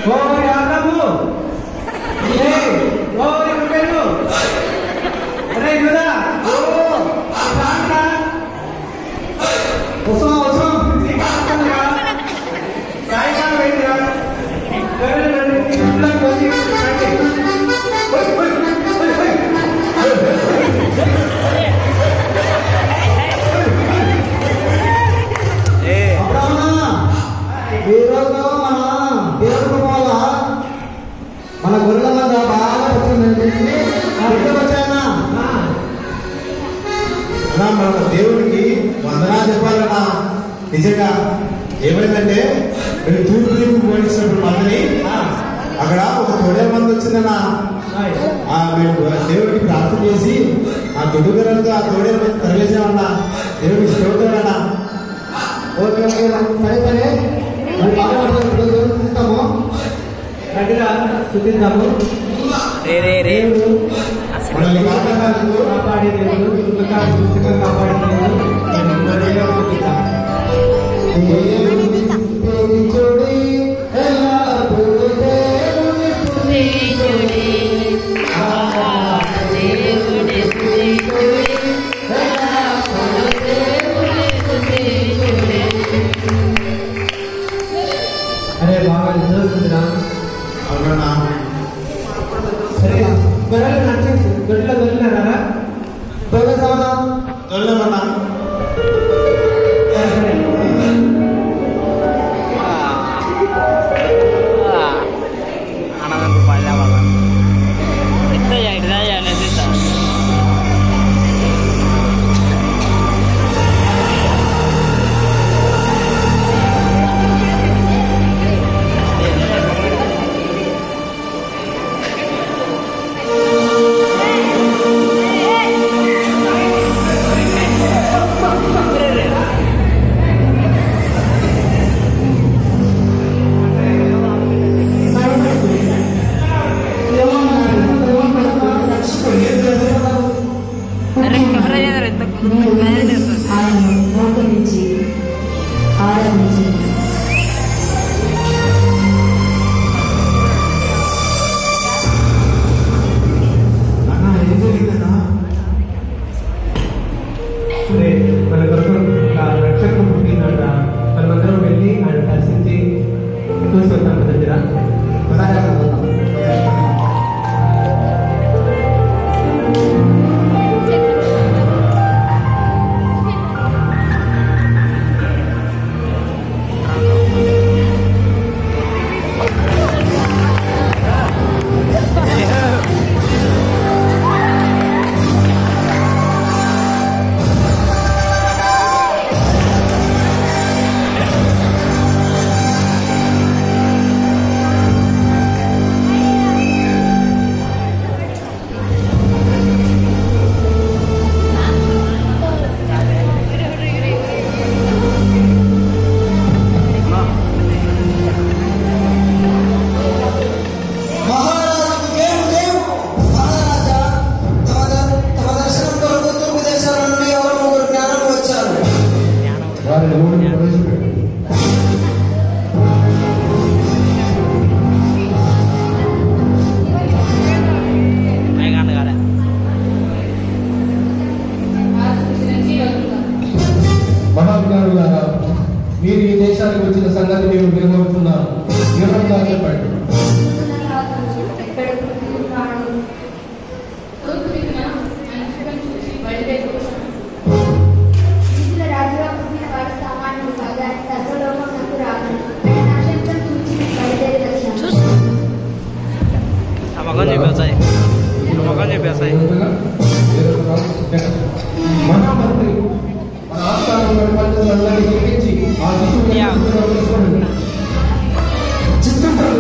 ఓరి ఆదాము ఏయ్ ఓరి ముట్టెలు అరే యూదా ఓ రాండ్రా వస్తాం వస్తాం నీకాకుండా సాయంకాలం వెళ్ళిరా ఎవరు నన్ను ఇంట్లో పోసి రండి ఓయ్ ఓయ్ ఓయ్ ఓయ్ అప్పుడమ్మా, ఈరోజు మన దేవుడు వల్ల మన గొర్రెల మంద బాగా వచ్చిందండి ఇక్కడికి వచ్చాయన్నా అలా మన దేవుడికి వందనా చెప్పాలన్నా నిజంగా ఏమైందంటే వీళ్ళు తూర్పు దిక్కు పోయించినప్పుడు మందని అక్కడ ఒక తొడే మంది వచ్చిందన్నా ఆ మేము దేవుడికి ప్రార్థన చేసి ఆ దుడ్డుగరంతో ఆ తోడే మంది తరలేసామన్నా దేవుడికి స్తోత్రాలన్నా ఓకే ఓకే సరే సరే మరి బాగా చూస్తాము గట్టిగా స్థుతిద్దాము రే రే రే దేవుడు మనల్ని కాపాడినందుకు కాపాడే దేవుడు ఇంకా పూర్తిగా కాపాడే దేవుడు నేను దేవుడు స్థుతిద్దాం. చూడి ఎల్లప్పుడూ దేవుని స్తుతించుడి. ఆహా, దేవుని స్తుతించుడి. ఎల్లప్పుడూ దేవుని స్తుతించుడి. అరే బాగా నిద్రస్తుందిరా అవునన్నా సరే గొర్రెలు నచ్చి గొర్రెల దొరికినారా తోలేసామన్నా తొలమన్నా సరే సరే ఆనందం రూపాయలు వాళ్ళ ఎంత ఎక్కడ అనేది అరే కెమెరా చేయాలి ఎంత ఆయనను మోకరించి ఆరాధించండి అన్నా ఏం జరిగిందన్నా సరే మన కొరకు ఒక రక్షకుడు పుట్టిందంట మనమందరం వెళ్ళి ఆయన దర్శించి చూసి వద్దాం దగ్గర మహారాజుకు దేవు దేవు మహారాజా తమ ద- తమ దర్శనం కొరకు తూర్పు దేశాల నుండి ఎవరు ముగ్గురు జ్ఞానం వచ్చారు వారిని ఊరిని ప్రవేశపెట్టు మేఘాన్ని కాలే మహాజ్ఞానులారా మీరు ఈ దేశానికి వచ్చిన సంగతి మేము వినబడుతున్నాను వివరంగా చెప్పండి ఎక్కడ పుట్టుకున్నాడు తూర్పు దిక్కున మంచుకొని చూసి బయలుదేరుతున్నాడు ఇందులో రాజుగా పుట్టిన వాడు సామాన్యుడు కాదు ఆయన సర్వలోకమునకు రాగలడు ఆయన నక్షత్రం చూసి బయలుదేరి వచ్చాడు ఆ మగం చెప్పేసాయి ఆ మగం చెప్పేసాయి మహామంత్రి మన ఆస్థానంలో పండితులందరినీ పిలిపించి ఆ శిశువుని యా. చిత్రంలో తీసుకోండి. చిత్తుడు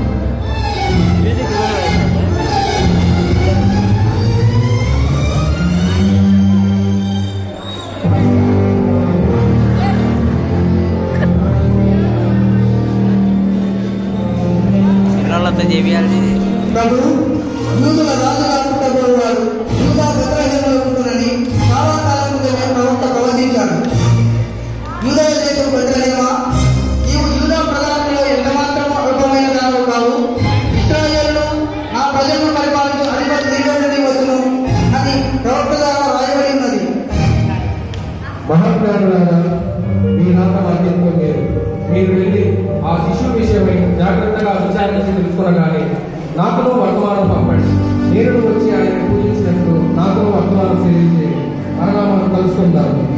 పిల్లలంతా చేయాలి ప్రభు యూదుల రాజుగా పుట్టబోవాడు యూదా బెత్లహేములో పుట్టునని చాలా కాలం క్రితమే ప్రవక్త ప్రవచించాడు యూదా దేశం బెత్లహేమా నీవు యూదా ప్రధానంలో ఎంత మాత్రం అల్పమైన దానిలో కావు విషయమై జాగ్రత్తగా విచారించి తెలుసుకునగానే నాకును వర్తమానం పంపండి నేను వచ్చి ఆయన పూజించినట్టు నాకును వర్తమానం తెలియజేయండి మరలా మనం కలుసుకుందాం